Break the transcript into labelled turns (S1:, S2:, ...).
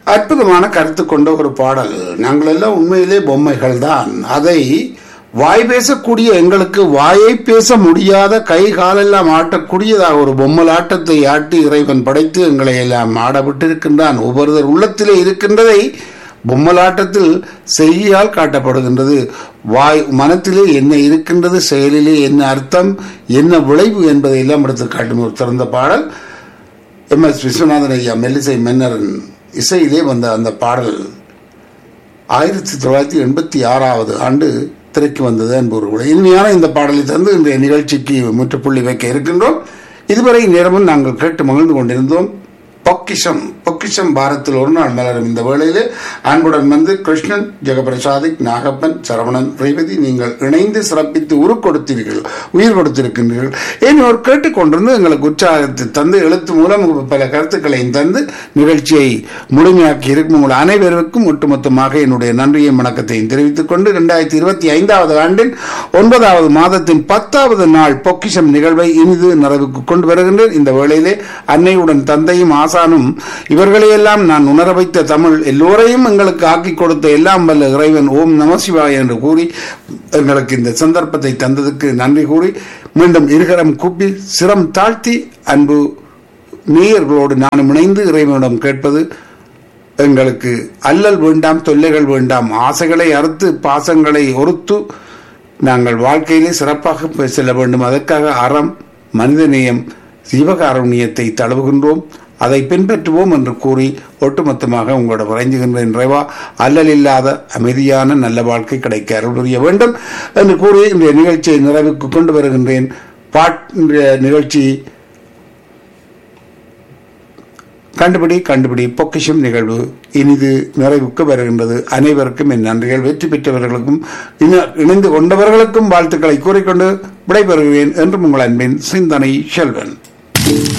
S1: அற்புதமான கருத்து கொண்ட ஒரு பாடல் நாங்கள் எல்லாம் உண்மையிலே பொம்மைகள் தான் அதை வாய் பேசக்கூடிய எங்களுக்கு வாயை பேச முடியாத கை காலெல்லாம் ஆட்டக்கூடியதாக ஒரு பொம்மலாட்டத்தை ஆட்டி இறைவன் படைத்து எங்களை எல்லாம் ஆட விட்டிருக்கின்றான் ஒவ்வொருவர் உள்ளத்திலே இருக்கின்றதை பொம்மலாட்டத்தில் செய்தியால் காட்டப்படுகின்றது வாய் மனத்திலே என்ன இருக்கின்றது செயலிலே என்ன அர்த்தம் என்ன விளைவு என்பதை எல்லாம் எடுத்து காட்டும் ஒரு திறந்த பாடல் எம் எஸ் விஸ்வநாதன் ஐயா மெல்லிசை மன்னரின் இசையிலே வந்த அந்த பாடல் ஆயிரத்தி தொள்ளாயிரத்தி எண்பத்தி ஆறாவது ஆண்டு திரைக்கு வந்தது என்பவர்கள் இனிமையான இந்த பாடலை தந்து இன்றைய நிகழ்ச்சிக்கு முற்றுப்புள்ளி வைக்க இருக்கின்றோம் இதுவரை நேரமும் நாங்கள் கேட்டு மகிழ்ந்து கொண்டிருந்தோம் பொக்கிஷம் பொக்கிஷம் பாரத்தில் ஒரு நாள் மலரும் இந்த வேளையிலே அன்புடன் வந்து கிருஷ்ணன் ஜெகபிரசாதிக் நாகப்பன் சரவணன் ரேவதி நீங்கள் இணைந்து சிறப்பித்து உரு கொடுத்தீர்கள் உயிர் கொடுத்திருக்கின்றீர்கள் ஏன் ஒரு கேட்டுக்கொண்டிருந்து எங்களுக்கு உற்சாகத்தை தந்து எழுத்து மூலம் பல கருத்துக்களையும் தந்து நிகழ்ச்சியை முழுமையாக்கி இருக்கும் உங்கள் அனைவருக்கும் ஒட்டுமொத்தமாக என்னுடைய நன்றியும் வணக்கத்தையும் தெரிவித்துக் கொண்டு இரண்டாயிரத்தி இருபத்தி ஐந்தாவது ஆண்டின் ஒன்பதாவது மாதத்தின் பத்தாவது நாள் பொக்கிஷம் நிகழ்வை இனிது நிறைவுக்கு கொண்டு வருகின்றேன் இந்த வேளையிலே அன்னையுடன் தந்தையும் ஆசானும் இவர்களையெல்லாம் நான் உணர வைத்த தமிழ் எல்லோரையும் எங்களுக்கு ஆக்கி கொடுத்த எல்லாம் வல்ல இறைவன் ஓம் நம சிவாய என்று கூறி எங்களுக்கு இந்த சந்தர்ப்பத்தை தந்ததுக்கு நன்றி கூறி மீண்டும் இருகரம் கூப்பி சிரம் தாழ்த்தி அன்பு நேயர்களோடு நானும் இணைந்து இறைவனிடம் கேட்பது எங்களுக்கு அல்லல் வேண்டாம் தொல்லைகள் வேண்டாம் ஆசைகளை அறுத்து பாசங்களை ஒருத்து நாங்கள் வாழ்க்கையிலே சிறப்பாக செல்ல வேண்டும் அதற்காக அறம் மனிதநேயம் சிவகாருண்யத்தை தழுவுகின்றோம் அதை பின்பற்றுவோம் என்று கூறி ஒட்டுமொத்தமாக உங்களோட வரைஞ்சுகின்றேன் நிறைவா அல்லல் இல்லாத அமைதியான நல்ல வாழ்க்கை கிடைக்க அருள் புரிய வேண்டும் என்று கூறி இந்த நிகழ்ச்சியை நிறைவுக்கு கொண்டு வருகின்றேன் பாட் நிகழ்ச்சி கண்டுபிடி கண்டுபிடி பொக்கிஷம் நிகழ்வு இனிது நிறைவுக்கு வருகின்றது அனைவருக்கும் என் நன்றிகள் வெற்றி பெற்றவர்களுக்கும் இணைந்து கொண்டவர்களுக்கும் வாழ்த்துக்களை கூறிக்கொண்டு விடைபெறுகிறேன் என்றும் உங்கள் அன்பின் சிந்தனை செல்வன்